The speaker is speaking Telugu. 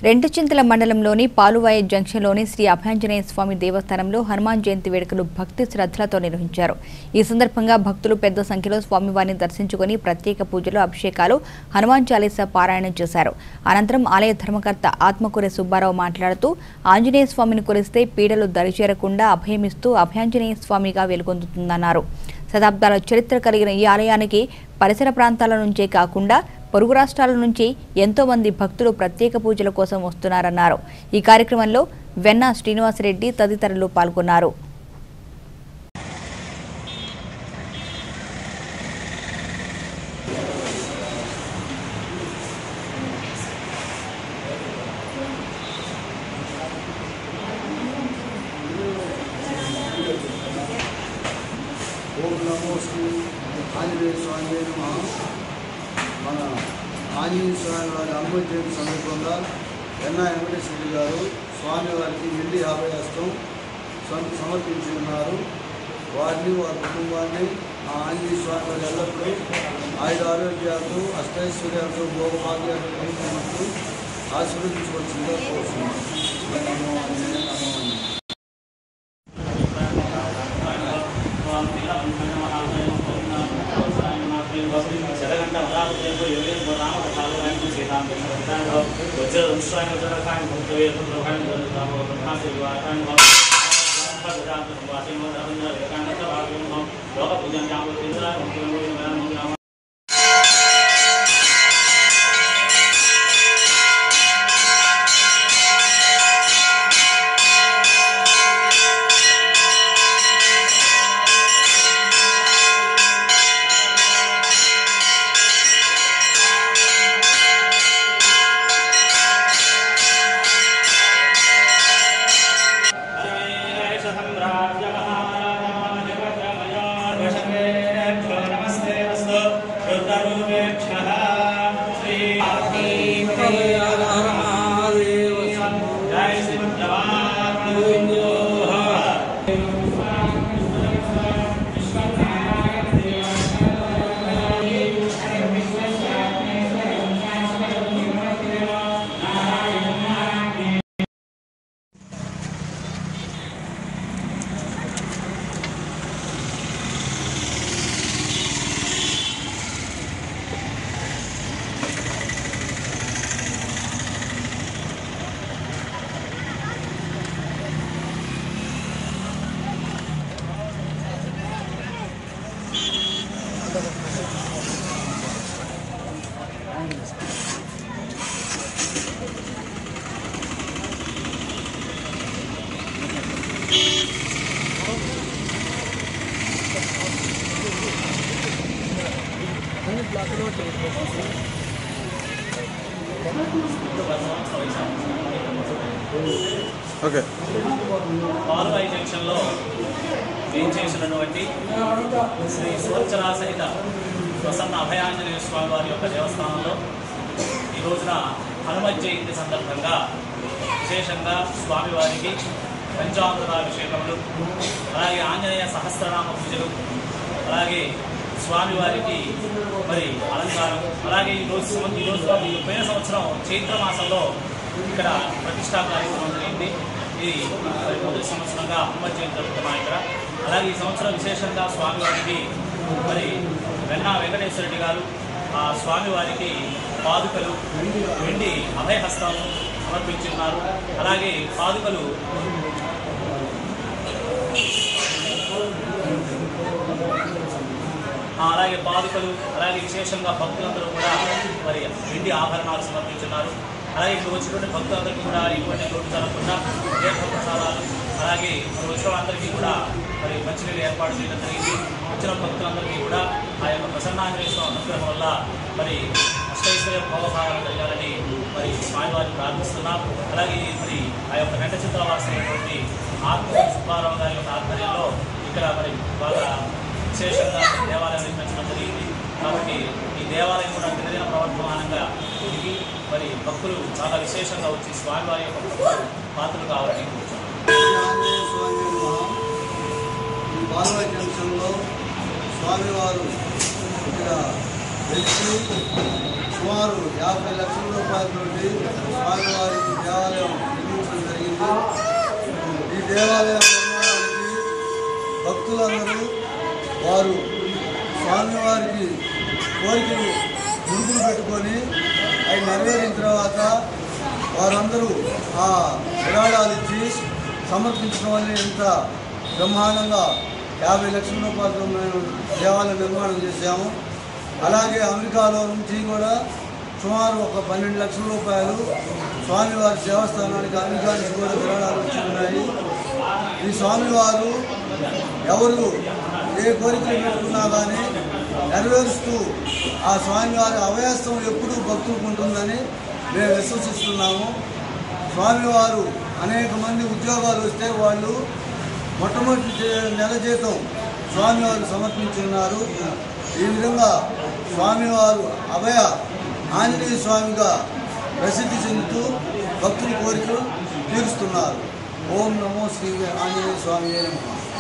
రెండుచింతల మండలంలోని పాలువాయి జంక్షన్లోని శ్రీ అభయాంజనేయ స్వామి దేవస్థానంలో హనుమాన్ జయంతి వేడుకలు భక్తి శ్రద్ధలతో నిర్వహించారు ఈ సందర్భంగా భక్తులు పెద్ద సంఖ్యలో స్వామివారిని దర్శించుకుని ప్రత్యేక పూజలు అభిషేకాలు హనుమాన్ చాలీసా పారాయణం చేశారు అనంతరం ఆలయ ధర్మకర్త ఆత్మకూరి సుబ్బారావు మాట్లాడుతూ ఆంజనేయ స్వామిని కొలిస్తే పీడలు దరిచేరకుండా అభయమిస్తూ అభయాంజనేయ స్వామిగా వెలుగొందుతుందన్నారు శతాబ్దాల చరిత్ర కలిగిన ఈ ఆలయానికి పరిసర ప్రాంతాల నుంచే కాకుండా పొరుగు రాష్ట్రాల నుంచి ఎంతో మంది భక్తులు ప్రత్యేక పూజల కోసం వస్తున్నారన్నారు ఈ కార్యక్రమంలో వెన్న శ్రీనివాసరెడ్డి తదితరులు పాల్గొన్నారు ఓం నమో శ్రీ ఆంజనేయ స్వామి నమ మన ఆంజనేయ స్వామి వారి అనుమతి జయంతి సందర్భంగా ఎన్నా వెంకటేశ్వరి గారు స్వామివారికి వెండి అభయహస్తం సం- సమర్పించి ఉన్నారు వారిని వారి కుటుంబాన్ని ఆ ఆంజనేయ స్వామి వారి ఎల్లప్పుడూ ఆయుధ ఆరోగ్యాలతో అష్టైశ్వర్యాలతో భోగభాగ్యాలు కలిగినట్టు ఆశీర్వదించవలసిందిగా కోరుతున్నాను నమో ఆంజనేయ, నమో ఆంజనేయ. లోక ఓకే పాల్వాయి జంక్షన్లో వేయించేసినటువంటి శ్రీ సువత్సరా సహిత ప్రసన్న అభయాంజనేయ స్వామి వారి యొక్క దేవస్థానంలో ఈ రోజున హనుమత్ జయంతి సందర్భంగా విశేషంగా స్వామివారికి పంచామృతాభిషేకములు అలాగే ఆంజనేయ సహస్రనామ పూజలు అలాగే స్వామివారికి మరి అలంకారం అలాగే ఈ రోజు సంవ- ఈ రోజు ఈ పోయిన సంవత్సరం చైత్ర మాసంలో ఇక్కడ ప్రతిష్టా కార్యక్రమం జరిగింది ఇది మరి మొదటి సంవత్సరంగా హనుమత్ జయంతి జరుగుతున్నాం ఇక్కడ అలాగే ఈ సంవత్సరం విశేషంగా స్వామివారికి మరి వెన్నా వెంకటేశ్వరరెడ్డి గారు ఆ స్వామివారికి పాదుకలు వెండి అభయహస్తం సమర్పించి ఉన్నారు అలాగే పాదుకలు ఆ, అలాగే పాదుకలు అలాగే విశేషంగా భక్తులందరూ కూడా మరి వెండి ఆభరణాలు సమర్పించున్నారు అలాగే ఇక్కడ వచ్చినటువంటి భక్తులందరికీ కూడా ఎటువంటి లోటు జరగకుండా తీర్థ ప్రసాదాలు అలాగే మరి వచ్చిన వాళ్ళందరికీ కూడా మరి మంచినీళ్ళు ఏర్పాటు చేయడం జరిగింది వచ్చిన భక్తులందరికీ కూడా ఆ యొక్క ప్రసన్నాంజనేయ స్వామి అనుగ్రహం వల్ల మరి అష్టైశ్వర్య భోగభావాలు జరగాలని మరి స్వామివారిని ప్రార్థిస్తున్నాం అలాగే మరి ఆ యొక్క గంట చిత్రవాసైనటువంటి ఆత్మ సుబ్బారావు గారి యొక్క ఆధ్వర్యంలో ఇక్కడ మరి బాగా విశేషంగా దేవాలయం నిర్మించడం జరిగింది కాబట్టి ఈ దేవాలయం కూడా దినదిన ప్రవర్తమానంగా తిరిగి మరి భక్తులు చాలా విశేషంగా వచ్చి స్వామివారి యొక్క పాత్రలు కావాలని కూర్చున్నారు ఆంజనేయ స్వామి నమః. ఈ బాలవ జంక్షన్లో స్వామివారు ఇక్కడ వెలిసి సుమారు యాభై లక్షల రూపాయలతోటి స్వామివారికి దేవాలయం నిర్మించడం జరిగింది ఈ దేవాలయం నిర్మాణానికి భక్తులందరూ వారు స్వామివారికి కోరికలు ముడుపులు పెట్టుకొని అవి నెరవేరిన తర్వాత వారందరూ ఆ విరాళాలు ఇచ్చి సమర్పించడం వల్ల ఇంత బ్రహ్మాండంగా యాభై లక్షల రూపాయలతో మేము దేవాలయం నిర్మాణం చేశాము అలాగే అమెరికాలో నుంచి కూడా సుమారు ఒక పన్నెండు లక్షల రూపాయలు స్వామివారి దేవస్థానానికి అమెరికా నుంచి కూడా విరాళాలు వచ్చి ఉన్నాయి ఈ స్వామివారు ఎవరు ఏ కోరికలు పెట్టుకున్నా కానీ నెరవేరుస్తూ ఆ స్వామివారి అభయస్థం ఎప్పుడూ భక్తులకు ఉంటుందని మేము విశ్వసిస్తున్నాము స్వామివారు అనేక మంది ఉద్యోగాలు వస్తే వాళ్ళు మొట్టమొదటి జీ- నెల జీతం స్వామివారు సమర్పించున్నారు ఈ విధంగా స్వామివారు అభయ ఆంజనేయ స్వామిగా ప్రసిద్ధి చెందుతూ భక్తుల కోరికలు తీరుస్తున్నారు ఓం నమో శ్రీ ఆంజనేయ స్వామి నమః